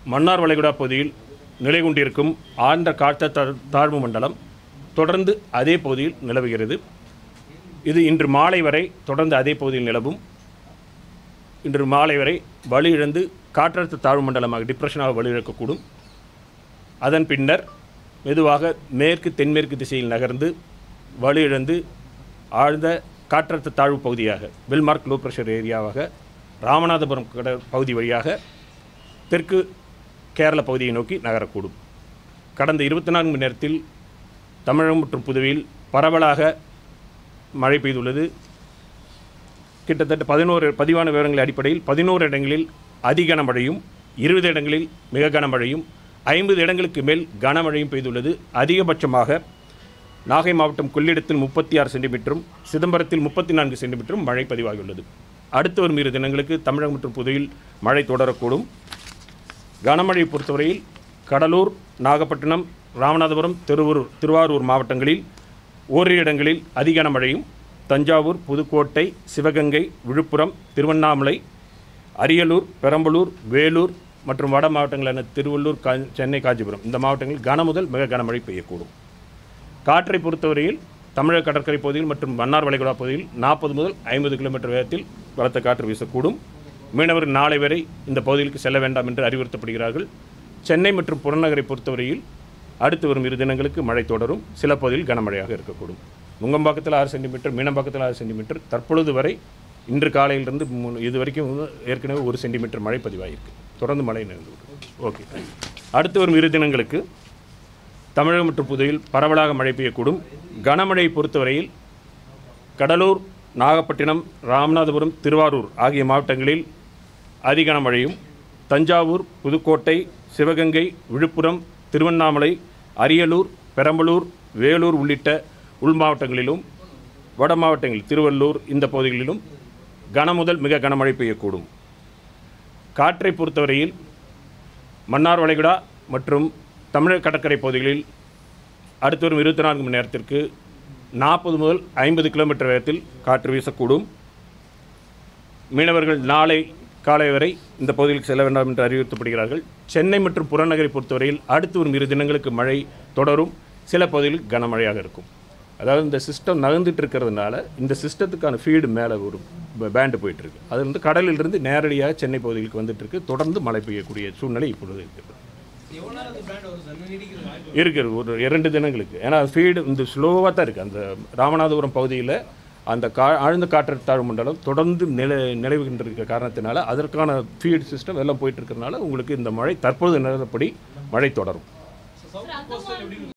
மன்னார் வளைகுடா பகுதியில் நிலை கொண்டிருக்கும் ஆழ்ந்த காற்ற தா- தாழ்வு மண்டலம் தொடர்ந்து அதே பகுதியில் நிலவுகிறது இது இன்று மாலை வரை தொடர்ந்து அதே பகுதியில் நிலவும் இன்று மாலை வரை வலுவிழந்து காற்றழுத்த தாழ்வு மண்டலமாக டிப்ரெஷனாக வலுவிழக்கக்கூடும் அதன் பின்னர் மெதுவாக மேற்கு தென்மேற்கு திசையில் நகர்ந்து வலுவிழந்து ஆழ்ந்த காற்றழுத்த தாழ்வு பகுதியாக பில்மார்க் லோ ப்ரெஷர் ஏரியாவாக ராமநாதபுரம் கடல் பகுதி வழியாக தெற்கு கேரள பகுதியை நோக்கி நகரக்கூடும் கடந்த இருபத்தி நான்கு மணி நேரத்தில் தமிழகம் மற்றும் புதுவையில் பரவலாக மழை பெய்துள்ளது கிட்டத்தட்ட பதினோரு பதிவான விவரங்கள் அடிப்படையில் பதினோரு இடங்களில் அதி கனமழையும் இருபது இடங்களில் மிக கனமழையும் ஐம்பது இடங்களுக்கு மேல் கனமழையும் பெய்துள்ளது அதிகபட்சமாக நாகை மாவட்டம் கொள்ளிடத்தில் முப்பத்தி ஆறு சென்டிமீட்டரும் சிதம்பரத்தில் முப்பத்தி நான்கு சென்டிமீட்டரும் மழை பதிவாகியுள்ளது அடுத்து வரும் இரு தினங்களுக்கு தமிழகம் மற்றும் புதுவையில் மழை தொடரக்கூடும் கனமழையை பொறுத்தவரையில் கடலூர் நாகப்பட்டினம் ராமநாதபுரம் திருவூர் திருவாரூர் மாவட்டங்களில் ஓரிரு இடங்களில் அதி கனமழையும் தஞ்சாவூர் புதுக்கோட்டை சிவகங்கை விழுப்புரம் திருவண்ணாமலை அரியலூர் பெரம்பலூர் வேலூர் மற்றும் வட மாவட்டங்களான திருவள்ளூர் கா சென்னை காஞ்சிபுரம் இந்த மாவட்டங்களில் கன முதல் மிக கனமழை பெய்யக்கூடும் காற்றை பொறுத்தவரையில் தமிழக கடற்கரை பகுதியில் மற்றும் மன்னார் வளைகுடா பகுதியில் நாற்பது முதல் ஐம்பது கிலோமீட்டர் வேகத்தில் பலத்த காற்று வீசக்கூடும் மீனவர்கள் நாளை வரை இந்த பகுதிகளுக்கு செல்ல வேண்டாம் என்று அறிவுறுத்தப்படுகிறார்கள் சென்னை மற்றும் புறநகரை பொறுத்தவரையில் அடுத்து வரும் இரு தினங்களுக்கு மழை தொடரும் சில பகுதியில் கனமழையாக இருக்கக்கூடும் நுங்கம்பாக்கத்தில் ஆறு சென்டிமீட்டர் மீனம்பாக்கத்தில் ஆறு சென்டிமீட்டர் தற்பொழுது வரை இன்று காலையிலிருந்து மூணு இது வரைக்கும் ஏற்கனவே ஒரு சென்டிமீட்டர் மழை பதிவாகியிருக்கு தொடர்ந்து மழை நிகழ்ந்து ஓகே அடுத்து வரும் இரு தினங்களுக்கு தமிழகம் மற்றும் புதுவையில் பரவலாக மழை பெய்யக்கூடும் கனமழையை பொறுத்தவரையில் கடலூர் நாகப்பட்டினம் ராமநாதபுரம் திருவாரூர் ஆகிய மாவட்டங்களில் அதி கனமழையும் தஞ்சாவூர் புதுக்கோட்டை சிவகங்கை விழுப்புரம் திருவண்ணாமலை அரியலூர் பெரம்பலூர் வேலூர் உள்ளிட்ட உள் மாவட்டங்களிலும் வட மாவட்டங்களில் திருவள்ளூர் இந்த பகுதிகளிலும் கனமுதல் மிக கனமழை பெய்யக்கூடும் காற்றை பொறுத்தவரையில் மன்னார் வளைகுடா மற்றும் தமிழக கடற்கரை பகுதிகளில் அடுத்து வரும் இருபத்தி நான்கு மணி நேரத்திற்கு நாற்பது முதல் ஐம்பது கிலோமீட்டர் வேகத்தில் காற்று வீசக்கூடும் மீனவர்கள் நாளை காலை வரை இந்த பகுதிகளுக்கு செல்ல வேண்டாம் என்று அறிவுறுத்தப்படுகிறார்கள் சென்னை மற்றும் புறநகரை பொறுத்தவரையில் அடுத்து வரும் இரு தினங்களுக்கு மழை தொடரும் சில பகுதிகளில் கனமழையாக இருக்கும் அதாவது இந்த சிஸ்டம் நகர்ந்துட்டு இருக்கிறதுனால இந்த சிஸ்டத்துக்கான ஃபீடு மேலே ஒரு பேண்டு போயிட்டுருக்கு அது வந்து கடலிலிருந்து நேரடியாக சென்னை பகுதிகளுக்கு வந்துட்டு இருக்கு தொடர்ந்து மழை பெய்யக்கூடிய சூழ்நிலை இப்பொழுது இருக்கிறது இருக்குது ஒரு இரண்டு தினங்களுக்கு ஏன்னா ஃபீடு இந்த ஸ்லோவாக தான் இருக்குது அந்த ராமநாதபுரம் பகுதியில் அந்த கா ஆழ்ந்த காற்றழுத்த மண்டலம் தொடர்ந்து நில நிலவுகின்ற இருக்க காரணத்தினால அதற்கான ஃபீட் சிஸ்டம் எல்லாம் போயிட்டு இருக்கிறதுனால உங்களுக்கு இந்த மழை தற்போது நிலப்படி மழை தொடரும்